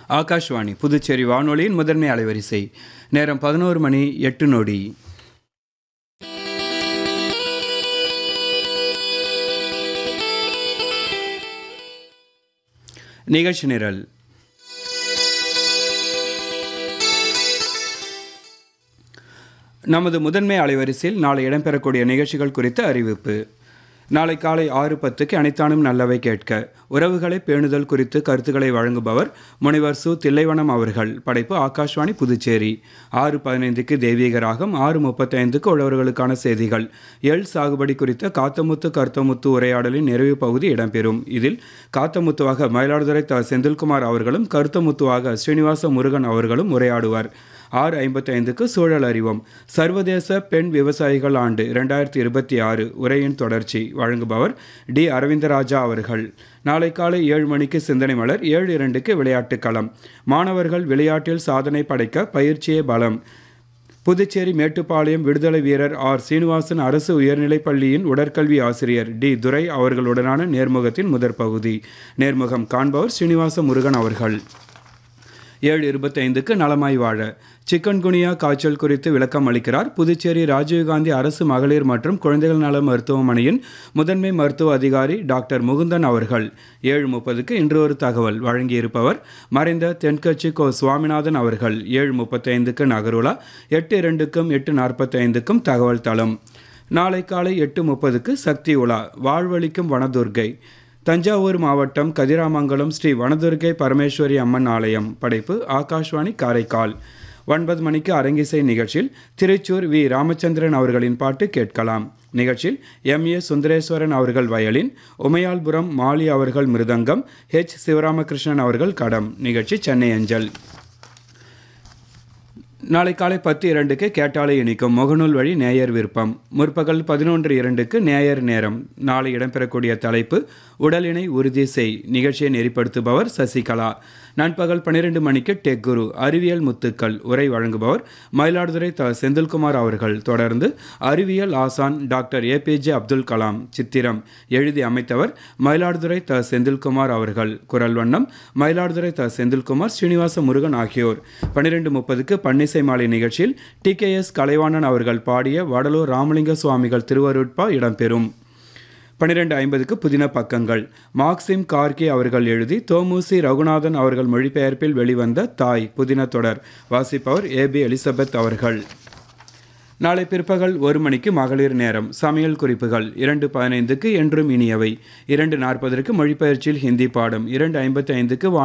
ஆகாஷ்வாணி புதுச்சேரி வானொலியின் முதன்மை அலைவரிசை நேரம் பதினோரு மணி எட்டு நொடி நிகழ்ச்சி நிரல் நமது முதன்மை அலைவரிசையில் நாளை இடம்பெறக்கூடிய நிகழ்ச்சிகள் குறித்த அறிவிப்பு நாளை காலை ஆறு பத்துக்கு அனைத்தானும் நல்லவை கேட்க உறவுகளை பேணுதல் குறித்து கருத்துக்களை வழங்குபவர் முனைவர் சு தில்லைவனம் அவர்கள் படைப்பு ஆகாஷ்வாணி புதுச்சேரி ஆறு பதினைந்துக்கு தெய்வீக ராகம் ஆறு முப்பத்தைந்துக்கு உழவர்களுக்கான செய்திகள் எள் சாகுபடி குறித்த காத்தமுத்து கருத்தமுத்து உரையாடலின் நிறைவு பகுதி இடம்பெறும் இதில் காத்தமுத்துவாக மயிலாடுதுறை த செந்தில்குமார் அவர்களும் கருத்தமுத்துவாக ஸ்ரீனிவாச முருகன் அவர்களும் உரையாடுவார் ஆறு ஐம்பத்தைந்துக்கு சூழல் அறிவோம் சர்வதேச பெண் விவசாயிகள் ஆண்டு இரண்டாயிரத்தி இருபத்தி ஆறு உரையின் தொடர்ச்சி வழங்குபவர் டி அரவிந்தராஜா அவர்கள் நாளை காலை ஏழு மணிக்கு சிந்தனை மலர் ஏழு இரண்டுக்கு விளையாட்டுக் களம் மாணவர்கள் விளையாட்டில் சாதனை படைக்க பயிற்சியே பலம் புதுச்சேரி மேட்டுப்பாளையம் விடுதலை வீரர் ஆர் சீனிவாசன் அரசு உயர்நிலைப் பள்ளியின் உடற்கல்வி ஆசிரியர் டி துரை அவர்களுடனான நேர்முகத்தின் முதற் பகுதி நேர்முகம் காண்பவர் ஸ்ரீனிவாச முருகன் அவர்கள் ஏழு இருபத்தைந்துக்கு நலமாய் வாழ சிக்கன்குனியா காய்ச்சல் குறித்து விளக்கம் அளிக்கிறார் புதுச்சேரி ராஜீவ்காந்தி அரசு மகளிர் மற்றும் குழந்தைகள் நல மருத்துவமனையின் முதன்மை மருத்துவ அதிகாரி டாக்டர் முகுந்தன் அவர்கள் ஏழு முப்பதுக்கு இன்று ஒரு தகவல் வழங்கியிருப்பவர் மறைந்த தென்கட்சி கோ சுவாமிநாதன் அவர்கள் ஏழு முப்பத்தைந்துக்கு நகருலா எட்டு இரண்டுக்கும் எட்டு நாற்பத்தைந்துக்கும் தகவல் தளம் நாளை காலை எட்டு முப்பதுக்கு சக்தி உலா வாழ்வளிக்கும் வனதுர்கை தஞ்சாவூர் மாவட்டம் கதிராமங்கலம் ஸ்ரீ வனதுர்கை பரமேஸ்வரி அம்மன் ஆலயம் படைப்பு ஆகாஷ்வாணி காரைக்கால் ஒன்பது மணிக்கு அரங்கிசை நிகழ்ச்சியில் திருச்சூர் வி ராமச்சந்திரன் அவர்களின் பாட்டு கேட்கலாம் நிகழ்ச்சியில் எம் ஏ சுந்தரேஸ்வரன் அவர்கள் வயலின் உமையால்புரம் மாலி அவர்கள் மிருதங்கம் ஹெச் சிவராமகிருஷ்ணன் அவர்கள் கடம் நிகழ்ச்சி சென்னை அஞ்சல் நாளை காலை பத்து இரண்டுக்கு கேட்டாலை இணைக்கும் முகநூல் வழி நேயர் விருப்பம் முற்பகல் பதினொன்று இரண்டுக்கு நேயர் நேரம் நாளை இடம்பெறக்கூடிய தலைப்பு உடலினை உறுதி செய் நிகழ்ச்சியை நெறிப்படுத்துபவர் சசிகலா நண்பகல் பன்னிரெண்டு மணிக்கு டெக் குரு அறிவியல் முத்துக்கள் உரை வழங்குபவர் மயிலாடுதுறை த செந்தில்குமார் அவர்கள் தொடர்ந்து அறிவியல் ஆசான் டாக்டர் ஏபிஜே அப்துல் கலாம் சித்திரம் எழுதி அமைத்தவர் மயிலாடுதுறை த செந்தில்குமார் அவர்கள் குரல் வண்ணம் மயிலாடுதுறை த செந்தில்குமார் ஸ்ரீனிவாச முருகன் ஆகியோர் பன்னிரெண்டு முப்பதுக்கு பன்னிசை மாலை நிகழ்ச்சியில் டி கே எஸ் கலைவாணன் அவர்கள் பாடிய வடலூர் ராமலிங்க சுவாமிகள் திருவருட்பா இடம்பெறும் பன்னிரெண்டு ஐம்பதுக்கு புதின பக்கங்கள் மார்க்சிம் கார்கே அவர்கள் எழுதி தோமுசி ரகுநாதன் அவர்கள் மொழிபெயர்ப்பில் வெளிவந்த தாய் புதின தொடர் வாசிப்பவர் ஏபி எலிசபெத் அவர்கள் நாளை பிற்பகல் ஒரு மணிக்கு மகளிர் நேரம் சமையல் குறிப்புகள் இரண்டு பதினைந்துக்கு என்றும் இனியவை இரண்டு நாற்பதற்கு மொழிபெயர்ச்சியில் ஹிந்தி பாடம் இரண்டு ஐம்பத்தி ஐந்துக்கு